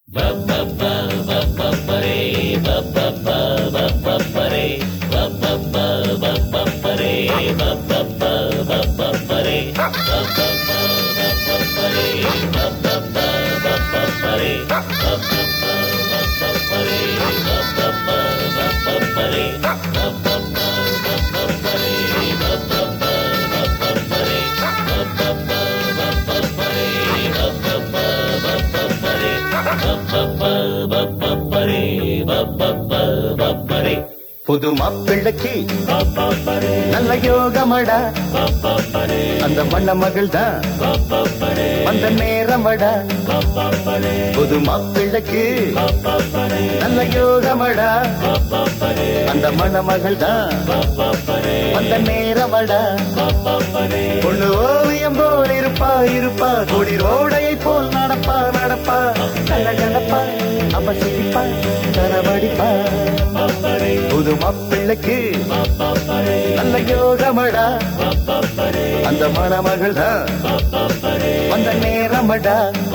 புது மாப்பிள்ளைக்கு நல்ல யோகமடா அந்த மண்ண மகள் தான் வந்த நேரமடா புது மாப்பிள்ளைக்கு நல்ல யோகமடா அந்த மண்ண மகள் தான் வந்த நேரமடா பொண்ணு ஓவியம் போல் இருப்பா இருப்பா கொடி ரோடையை போல் நடப்பா நடப்பா கல கலப்பா அவ சிரிப்பா கரவடிப்பா புது மாப்பிள்ளைக்கு நல்ல யோகமடா அந்த மணமகள் தான் வந்த நேரமடா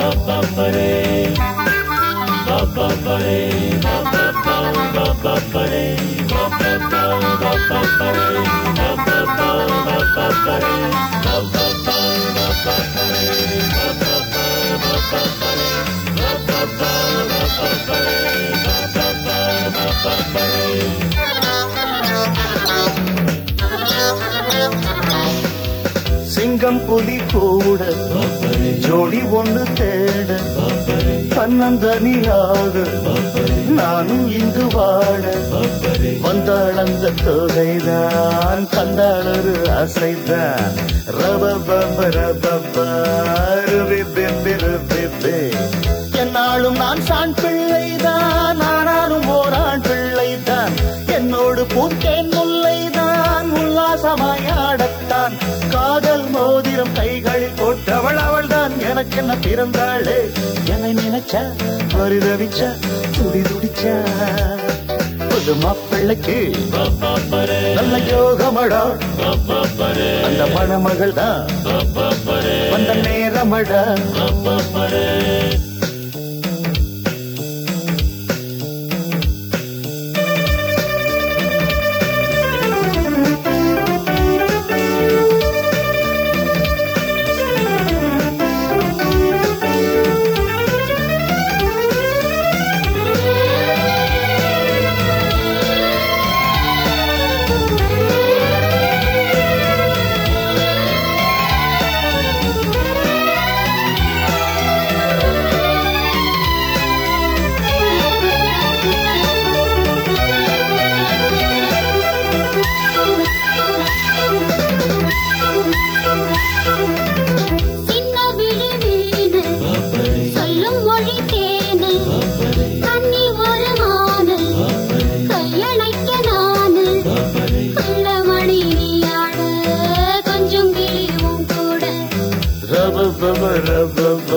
சிங்கம் புலி கூட ஜோடி ஒண்ணு தேட தன்னந்தனியாக நானும் இங்கு வாழ வந்தாள் அந்த தொகைதான் தந்தாளொரு அசைதான் ரபபப ரபப ருபிபிபி ருபிபி. என்னாலும் நான் சான் பிள்ளைதான் ஆனாலும் ஓரான் பிள்ளைதான் என்னோடு பூத்தேன் முல்லைதான் உல்லாசமாய் ஆடத்தான் காதல் மோதிரம் கைகளில் போட்டவள் அவள்தான் எனக்கு என்ன பிறந்தாளே என்னை நினைச்சா பரிதவிச்சா துடி துடிச்சா புது மாப்பிள்ளைக்கு நல்ல யோகமடா அந்த மணமகள் தான் வந்த நேரமடா சின்ன விழி வீடு சொல்லும் மொழி தேனு கண்ணி ஒரு மானு கையணைக்க நானு கள்ளமணி நீயாட கொஞ்சம் கிளியும் கூட ரபபப ரபப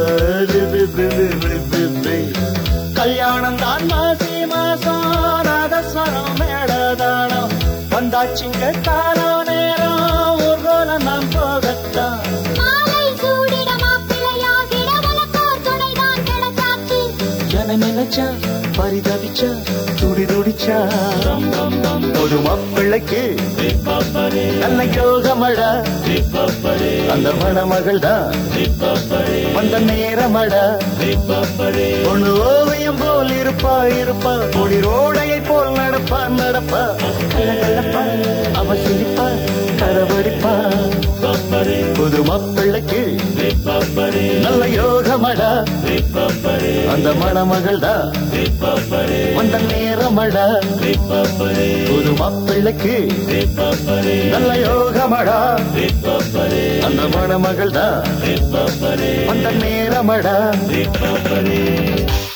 ரிபிபிபிபிபிபி. கல்யாணம் தான் மாசி மாசம் நாதஸ்வரம் மேடதானம் வந்தாச்சுங்க காலம் நேரம் ஊர்வலம் நாம் போகத்தான் மாலை சூடிட மாப்பிள்ளையாகிட உனக்கோர் துணைதான் கிடைச்சாச்சு என நினைச்சா பரிதவிச்சா துடி துடிச்சா ஒரு மாப்பிள்ளைக்கு நல்ல யோகமடா அந்த மணமகள் தான் வந்த நேரமடா ஒண்ணு ஓவியம் போல் இருப்பா இருப்பா கொடி ரோடையை போல் நடப்பா நடப்பா கலகலப்பா அவ சிரிப்பா கரவடிப்பா புது மாப்பிள்ளைக்கு நல்ல யோகமடா அந்த மணமகள் தான் வந்த நேரமடா புது மாப்பிள்ளைக்கு நல்ல யோகமடா அந்த மணமகள் தான் வந்த நேரமடா